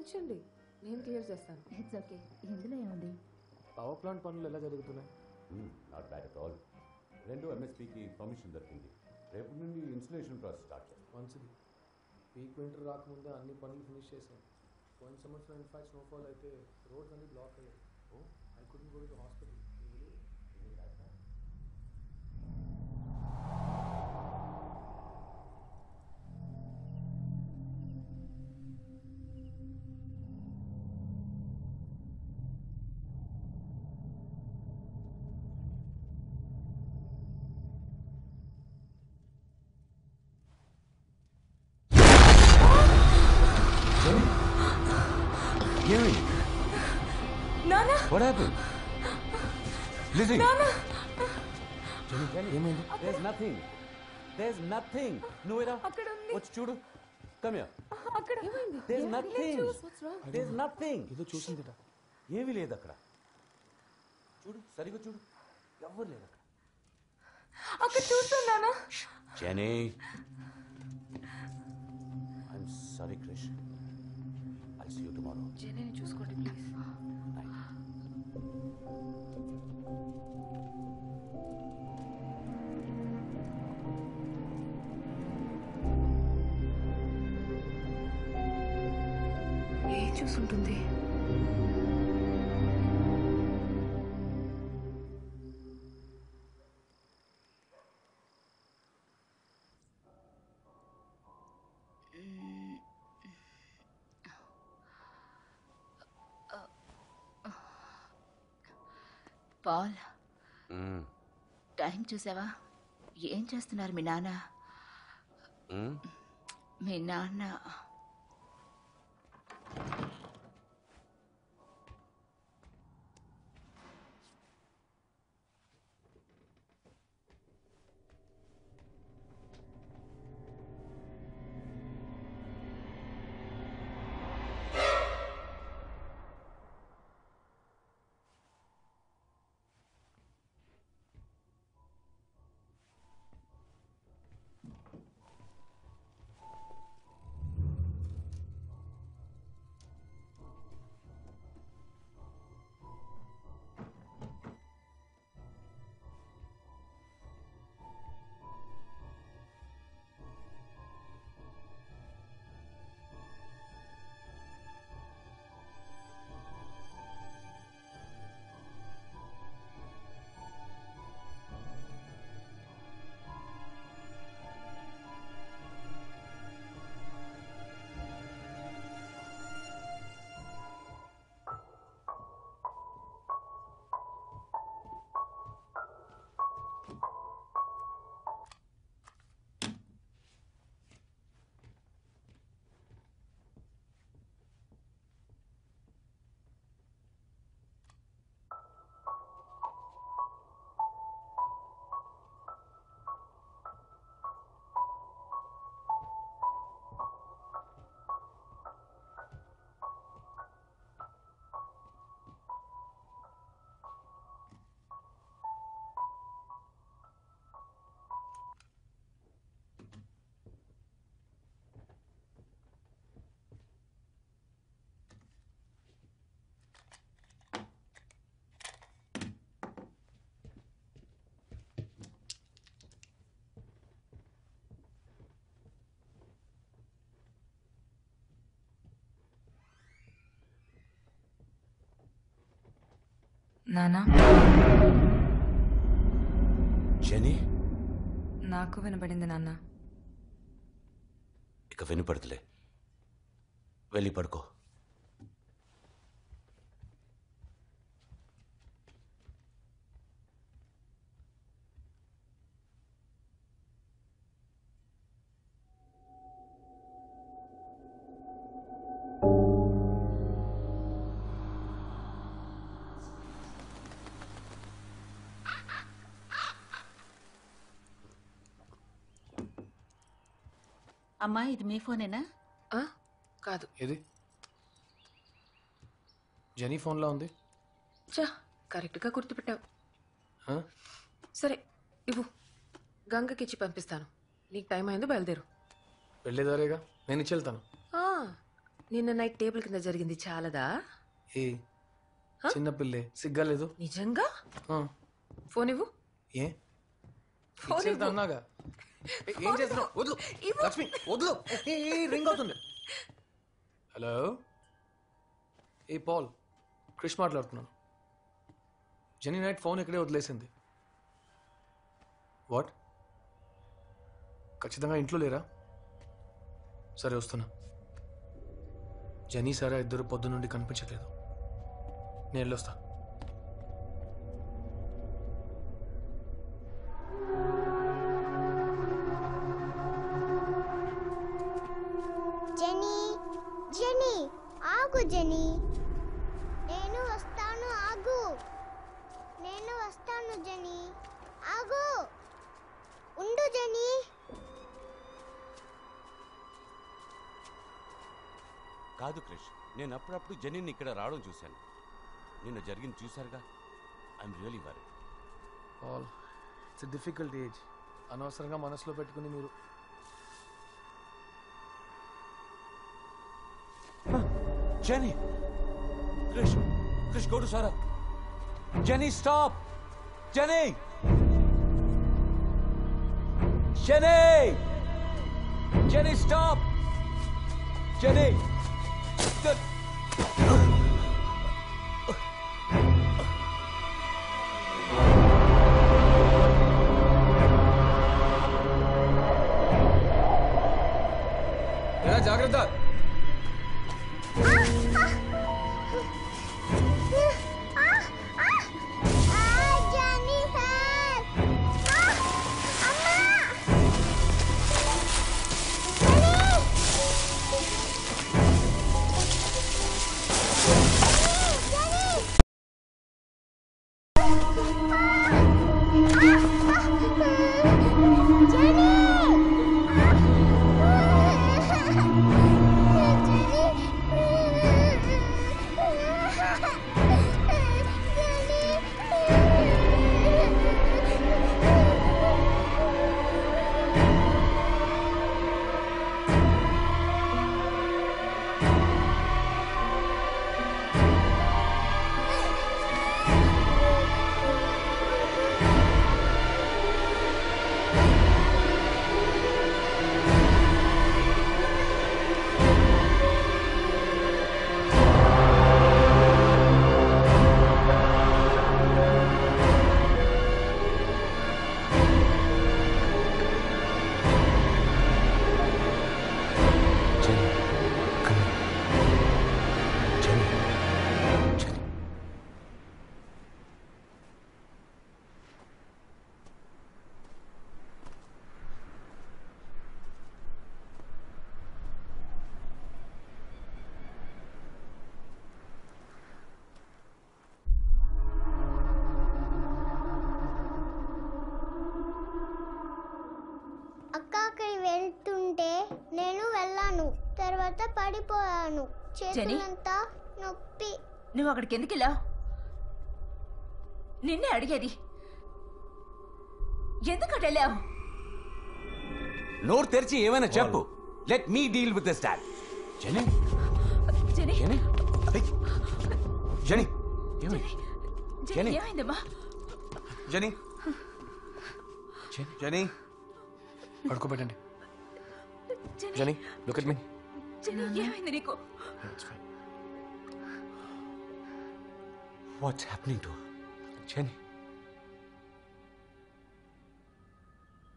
ఉంచండి నేను క్లియర్ చేస్తాను ఇట్స్ ఓకే ఇందులో ఏముంది పవర్ ప్లాంట్ పనులు ఎలా జరుగుతున్నాయి నాట్ బ్యాడ్ అట్ ఆల్ రెండు ఎంఎస్పీకి పర్మిషన్ దొరికింది రేపు నుండి ఇన్స్టలేషన్ ప్రాసెస్ స్టార్ట్ చేస్తాం మంచిది పీక్ వింటర్ రాకముందే అన్ని పనులు ఫినిష్ చేసాం పోయిన సంవత్సరం ఇన్ఫాక్ట్ స్నోఫాల్ అయితే రోడ్స్ అన్ని బ్లాక్ అయ్యాయి oh I couldn't go to hospital ఏమైంది నానా వాట్ హ్యాపెన్ లిజీ ఏమైంది దేర్ నథింగ్ దేర్ నథింగ్ నువ్వు రా అక్కడ ఉంది. వచ్చి చూడు కమ్ హియర్ అక్కడ ఏమైంది there nothing What's wrong? There nothing ఏదో చూసిందిట ఏమీ లేదు అక్కడ చూడు సరిగ్గా చూడు ఎవ్వరు లేదు అక్కడ అక్కడ చూస్తున్నానా Jenny I'm sorry Krish I see you tomorrow జెనీని చూసుకోండి ప్లీజ్ ఏం చూసుంటుంది పాల్ టైం చూసావా ఏం చేస్తున్నారు మీ నాన్న మీ నాన్న నానా జెనీ నాకు వినపడింది నాన్న ఇక వినపడదులే వెళ్ళి పడుకో అమ్మా ఇది మీ ఫోనేనా ఆ? కాదు ఏది జెనీ ఫోన్లో ఉంది చా కరెక్ట్గా గుర్తుపెట్టావు ఆ? సరే ఇవ్వు గంగకి ఇచ్చి పంపిస్తాను నీకు టైం అయిందో బయలుదేరు వెళ్ళేదారేగా నేను ఇచ్చి వెళ్తాను ఆ, నిన్న నైట్ టేబుల్ కింద జరిగింది చాలదా ఏ చిన్నపిల్లే సిగ్గలేదు నిజంగా ఆ, ఫోన్ ఇవ్వు ఏ ఫోన్ ఇచ్చేది ఇవ్వు. అన్నాగా ఏ, ఏం చేస్తున్నావు వదులు ఇవ్వు. లక్ష్మి వదులు ఏ, ఏ, ఏ, రింగ్ అవుతుంది హలో ఏ పాల్ క్రిష్ మాట్లాడుతున్నాను జెనీ నైట్ ఫోన్ ఇక్కడే వదిలేసింది వాట్ ఖచ్చితంగా ఇంట్లో లేరా సరే వస్తున్నా జెనీ సారా ఇద్దరు పొద్దు నుండి కనిపించట్లేదు నేను వెళ్ళొస్తా జెనీ జెనీ ఆగు జెనీ నేను వస్తాను ఆగు నేను వస్తాను జెనీ ఆగు ఉండు జెనీ కాదు క్రిష్ నేను అప్పుడప్పుడు జెనీని ఇక్కడ రావడం చూశాను నిన్న జరిగింది చూశారుగా I'm really worry all it's difficult age అనవసరంగా మనసులో పెట్టుకుని మీరు Jenny Krish Krish go to Sara Jenny stop Jenny Jenny Jenny stop Jenny జాగ్రత్త ఆ జెనీ హెల్ప్ అమ్మా అక్క అక్కడి వెళ్తుంటే నేను వెళ్ళాను తర్వాత పడిపోయాను చేతులంతా నొప్పి నువ్వు అక్కడికి ఎందుకు వెళ్ళావు నిన్నే అడిగేది ఎందుకట వెళ్ళావు నోరు తెరిచి ఏమైనా చెప్పు let me deal with this dad Jenny Jenny Jenny hey. Jenny ఏమైంది జెనీ జెనీ. ఏమైందమ్మా జెనీ జెనీ పడుకోబెట్టండి Jenny Jenny look at me Jenny ఏమైంది నీకు వాట్స్ హ్యాపెనింగ్ టు జెనీ